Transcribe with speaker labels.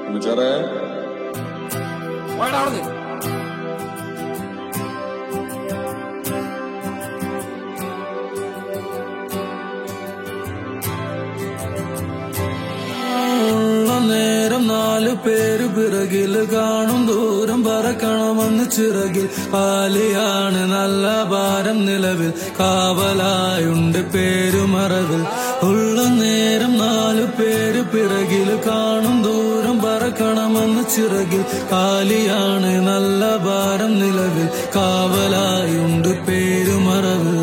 Speaker 1: ഉണ്ണിച്ചാറേ
Speaker 2: പോയടാ അവിടുന്ന്
Speaker 3: ഉള്ള നേരം നാലു പേര് പിറകില് കാണും ദൂരം പറക്കണമെന്ന് ചിറകിൽ പാലിയാണ് നല്ല ഭാരം നിലവിൽ കാവലായുണ്ട് പേരുമറവിൽ ഉള്ള നേരം നാലു പേര് പിറകില് കാണും ദൂരം പറക്കണമെന്ന് ചിറകിൽ കാലിയാണ് നല്ല ഭാരം നിലവിൽ കാവലായുണ്ട് പേരുമറവിൽ